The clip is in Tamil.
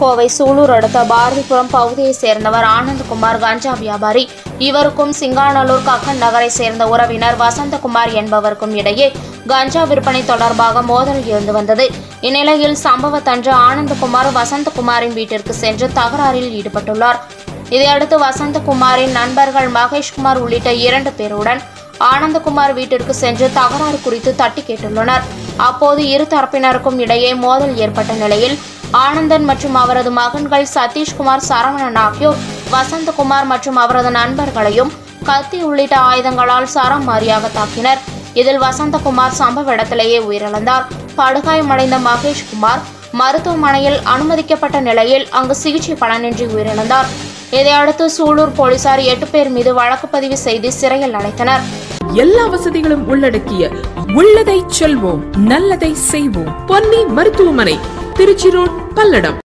கோவை சூலூர் அடுத்த பாரதிபுரம் பகுதியைச் சேர்ந்தவர் ஆனந்த்குமார் கஞ்சா வியாபாரி இவருக்கும் சிங்காநல்லூர் கக்கன் நகரை சேர்ந்த உறவினர் வசந்தகுமார் என்பவருக்கும் இடையே கஞ்சா விற்பனை தொடர்பாக மோதல் இருந்து வந்தது இந்நிலையில் சம்பவத்தன்று ஆனந்தகுமார் வசந்தகுமாரின் வீட்டிற்கு சென்று தகராறில் ஈடுபட்டுள்ளார் இதையடுத்து வசந்தகுமாரின் நண்பர்கள் மகேஷ்குமார் உள்ளிட்ட இரண்டு பேருடன் ஆனந்தகுமார் வீட்டிற்கு சென்று தகராறு குறித்து தட்டி கேட்டுள்ளனர் அப்போது இரு தரப்பினருக்கும் இடையே மோதல் ஏற்பட்ட நிலையில் ஆனந்தன் மற்றும் அவரது மகன்கள் சதீஷ்குமார் சரவணன் ஆகியோர் வசந்தகுமார் மற்றும் அவரது நண்பர்களையும் கத்தி உள்ளிட்ட ஆயுதங்களால் சரமாரியாக தாக்கினர் இதில் வசந்தகுமார் சம்பவ இடத்திலேயே உயிரிழந்தார் படுகாயமடைந்த மகேஷ்குமார் மருத்துவமனையில் அனுமதிக்கப்பட்ட நிலையில் அங்கு சிகிச்சை பலனின்றி உயிரிழந்தார் இதையடுத்து சூலூர் போலீசார் எட்டு பேர் மீது வழக்கு பதிவு செய்து சிறையில் அடைத்தனர் எல்லா வசதிகளும் உள்ளடக்கிய உள்ளதை செல்வோம் நல்லதை செய்வோம் பொன்னி மருத்துவமனை திருச்சி ரோட் பல்லடம்